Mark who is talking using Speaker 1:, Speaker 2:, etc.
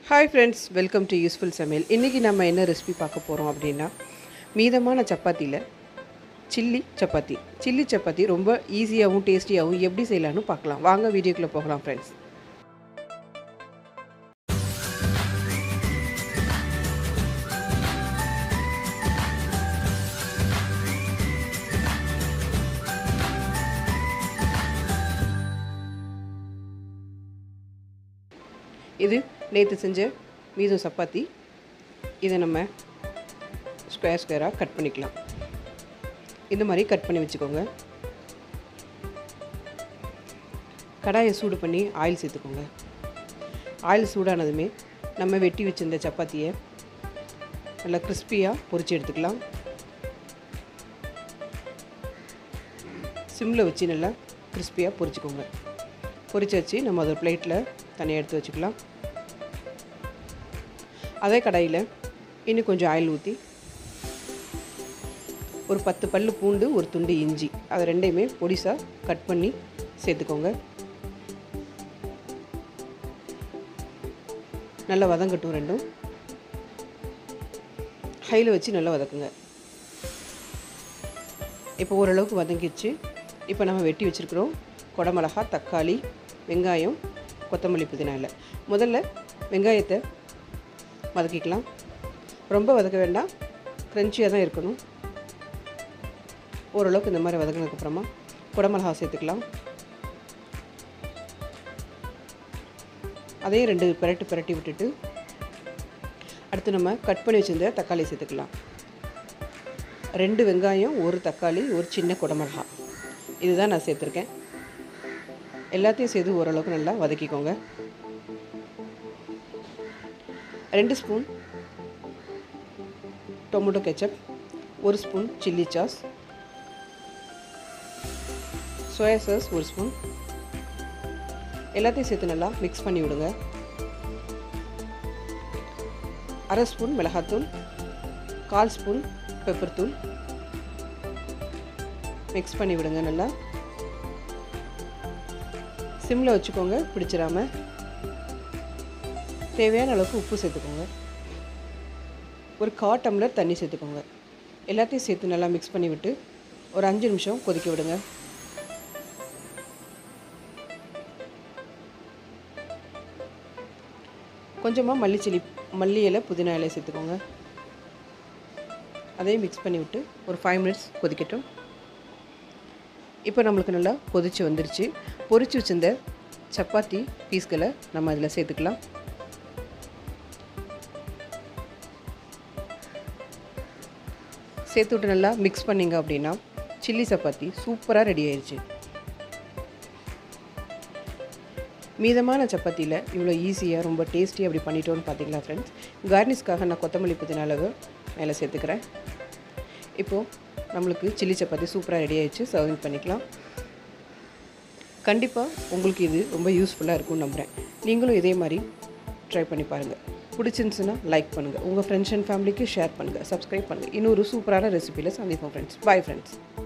Speaker 1: hi friends welcome to useful சமையல் இன்றைக்கி நம்ம என்ன ரெசிபி பார்க்க போகிறோம் அப்படின்னா மீதமான சப்பாத்தியில் சில்லி சப்பாத்தி சில்லி சப்பாத்தி ரொம்ப ஈஸியாகவும் டேஸ்டியாகவும் எப்படி செய்யலாம்னு பார்க்கலாம் வாங்க வீடியோக்குள்ளே போகலாம் ஃப்ரெண்ட்ஸ் இது நேற்று செஞ்ச மீதம் சப்பாத்தி இதை நம்ம ஸ்கொயர் ஸ்கொயராக கட் பண்ணிக்கலாம் இந்த மாதிரி கட் பண்ணி வச்சுக்கோங்க கடாயை சூடு பண்ணி ஆயில் சேர்த்துக்கோங்க ஆயில் சூடானதுமே நம்ம வெட்டி வச்சிருந்த சப்பாத்தியை நல்லா கிறிஸ்பியாக பொரிச்சு எடுத்துக்கலாம் சிம்மில் வச்சு நல்லா கிறிஸ்பியாக பொரிச்சுக்கோங்க பொரிச்சு வச்சு நம்ம அதை பிளேட்டில் தனியாக எடுத்து வச்சுக்கலாம் அதே கடாயில் இன்னும் கொஞ்சம் ஆயில் ஊற்றி ஒரு பத்து பல்லு பூண்டு ஒரு துண்டு இஞ்சி அதை ரெண்டையுமே பொடிசாக கட் பண்ணி சேர்த்துக்கோங்க நல்லா வதங்கட்டும் ரெண்டும் ஹையில் வச்சு நல்லா வதக்குங்க இப்போ ஓரளவுக்கு வதங்கிடுச்சு இப்போ நம்ம வெட்டி வச்சுருக்குறோம் குடமிளகா தக்காளி வெங்காயம் கொத்தமல்லி புதினா இல்லை முதல்ல வெங்காயத்தை வதக்கிக்கலாம் ரொம்ப வதக்க வேண்டாம் க்ரன்ச்சியாக தான் இருக்கணும் ஓரளவுக்கு இந்த மாதிரி வதக்கினதுக்கப்புறமா குடமிளகா சேர்த்துக்கலாம் அதையும் ரெண்டு பிரட்டு பிரட்டி விட்டுட்டு அடுத்து நம்ம கட் பண்ணி வச்சுருந்த தக்காளி சேர்த்துக்கலாம் ரெண்டு வெங்காயம் ஒரு தக்காளி ஒரு சின்ன குடமிளகா இதுதான் நான் சேர்த்துருக்கேன் எல்லாத்தையும் சேர்த்து ஓரளவுக்கு நல்லா வதக்கிக்கோங்க ரெண்டு ஸ்பூன் டொமேட்டோ கெச்சப் ஒரு spoon chilli sauce soya sauce ஒரு ஸ்பூன் எல்லாத்தையும் சேர்த்து நல்லா மிக்ஸ் பண்ணி விடுங்க அரை ஸ்பூன் மிளகாத்தூள் கால் ஸ்பூன் பெப்பர் தூள் மிக்ஸ் பண்ணி விடுங்க நல்லா சிம்மில் வச்சுக்கோங்க பிடிச்சிடாம தேவையான அளவுக்கு உப்பு சேர்த்துக்கோங்க ஒரு கா டம்ளர் தண்ணி சேர்த்துக்கோங்க எல்லாத்தையும் சேர்த்து நல்லா மிக்ஸ் பண்ணி விட்டு ஒரு அஞ்சு நிமிஷம் கொதிக்க விடுங்க கொஞ்சமாக மல்லிச்செடி மல்லி இலை புதினா இலை சேர்த்துக்கோங்க அதையும் மிக்ஸ் பண்ணி விட்டு ஒரு ஃபைவ் மினிட்ஸ் கொதிக்கட்டும் இப்போ நம்மளுக்கு நல்லா கொதிச்சு வந்துருச்சு பொரிச்சு வச்சிருந்த சப்பாத்தி பீஸ்களை நம்ம அதில் சேர்த்துக்கலாம் சேர்த்து விட்டு நல்லா மிக்ஸ் பண்ணிங்க அப்படின்னா சில்லி சப்பாத்தி சூப்பராக ரெடி ஆயிடுச்சு மீதமான சப்பாத்தியில் இவ்வளோ ஈஸியாக ரொம்ப டேஸ்டியாக அப்படி பண்ணிட்டோன்னு பார்த்தீங்களா ஃப்ரெண்ட்ஸ் கார்னிஷ்காக நான் கொத்தமல்லி புதினா அளவு மேலே சேர்த்துக்கிறேன் இப்போது நம்மளுக்கு சில்லி சப்பாத்தி சூப்பராக ரெடி ஆயிடுச்சு சர்விங் பண்ணிக்கலாம் கண்டிப்பாக உங்களுக்கு இது ரொம்ப யூஸ்ஃபுல்லாக இருக்கும்னு நம்புகிறேன் நீங்களும் இதே மாதிரி ட்ரை பண்ணி பாருங்கள் பிடிச்சிருந்துச்சுன்னா லைக் பண்ணுங்கள் உங்கள் ஃப்ரெண்ட்ஸ் அண்ட் ஃபேமிலிக்கு ஷேர் பண்ணுங்கள் சப்ஸ்கிரைப் பண்ணுங்கள் இன்னொரு சூப்பரான ரெசிபியில் சந்திப்போம் ஃப்ரெண்ட்ஸ் பாய் ஃப்ரெண்ட்ஸ்